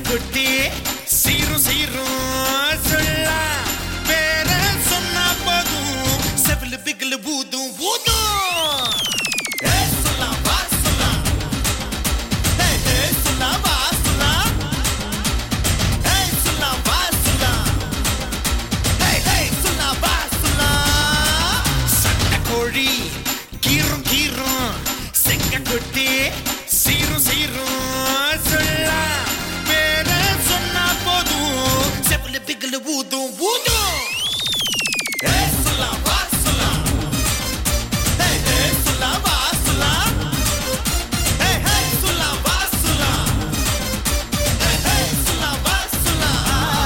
கொட்டி சீரும் சீரும் சொல்ல பேர சொன்னா போதும் செவிலு பிகிலு பூதும் பூதும் ஏ சொல்லலாம் வா சொல்லலாம் ஏ ஏ சொல்லலாம் வா சொல்லலாம் ஏ சொல்லலாம் வா சொல்லலாம் ஏ ஏ சொல்லலாம் வா சொல்லலாம் சட்டை கோழி கீரும் கீரும் செங்க கொட்டி சீரும் சீரும் சொல்ல பேர சொன்னா போதும் செவிலு பிகிலு பூதும் பூதும் ஏ சொல்லலாம் வா சொல்லலாம் ஏ ஏ சொல்லலாம் வா சொல்லலாம் ஏ ஏ சொல்லலாம் வா சொல்லலாம் ஏ ஏ சொல்லலாம் வா சொல்லலாம்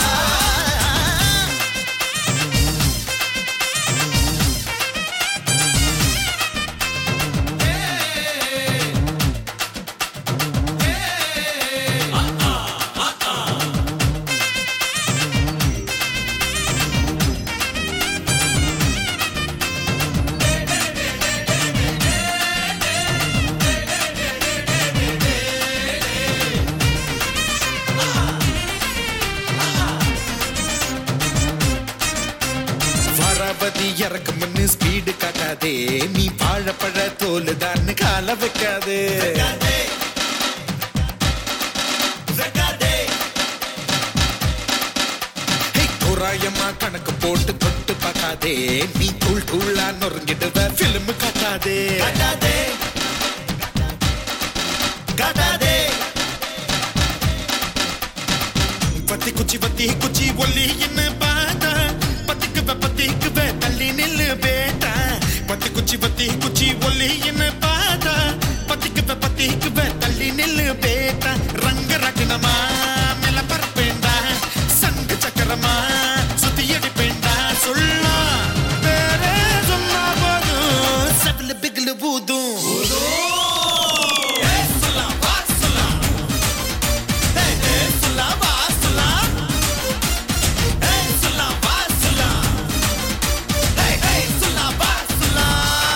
வரபதி இறக்கும்னு ஸ்பீடு காட்டாதே நீ வாழைப்பழ தோல் தான் கால வைக்காதே ஹே, தோராயமா கணக்கு போட்டு தொட்டு பார்க்காதே நீ தூள் தூளா நொறுங்கிடுவ பிலிம் காட்டாதே காட்டாதே காட்டாதே பத்தி குச்சி பத்தி குச்சி ஒல்லி என்ன பாத்தா பத்திக்குவ பத்திக்குவ தள்ளி நில்லு பேட்டா பத்தி குச்சி பத்தி குச்சி ஒல்லி என்ன பாத்தா பத்திக்குவ பத்திக்குவ தள்ளி நில்லு பேட்டா ரங்க ரகணமா மேல பரப்பேண்டா சங்கு சக்கரமா சுத்தி அடிப்பேண்டா சொல்லா வேற சொன்னா போதும் சகல பிகிலு பூதும் ஏ சொல்லலாம் வா சொல்லலாம் ஏய், ஏய், சொல்லலாம் வா சொல்லலாம் ஏய், சொல்லலாம் வா சொல்லலாம் ஏய், ஏய், சொல்லலாம் வா சொல்லலாம்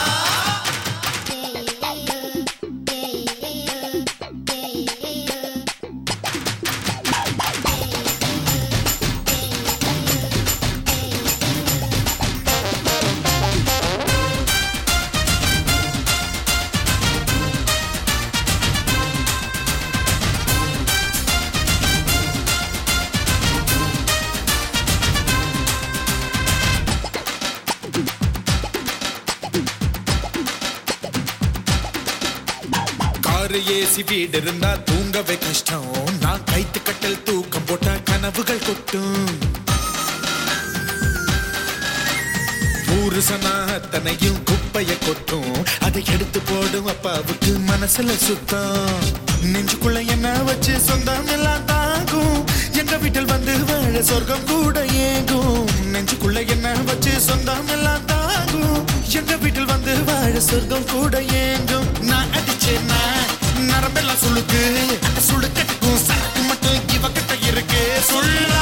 காரு ஏசி வீடு இருந்தா தூங்கவே கஷ்டம் நான் கைத்து கட்டல் தூக்கம் போட்டா கனவுகள் கொட்டும் ஊரு சனா அத்தனையும் குப்பைய கொட்டும் அதை எடுத்து போடும் அப்பாவுக்கு மனசுல சுத்தம் நெஞ்சுக்குள்ள என்ன வச்சு சொந்தம் எல்லாம் தாங்கும் எங்க வீட்டில் வந்து வாழ சொர்க்கம் கூட ஏங்கும் நெஞ்சுக்குள்ள என்ன வச்சு சொந்தம் எல்லாம் தாங்கும் எங்க வீட்டில் வந்து வாழ சொர்க்கம் கூட ஏங்கும் நான் அடிச்சேன்னா நரம்பெல்லாம் சுளுக்கு அந்த சுளுக்கட்டுக்கும் சரக்கு மட்டும் இவகிட்ட இருக்கு சொல்ல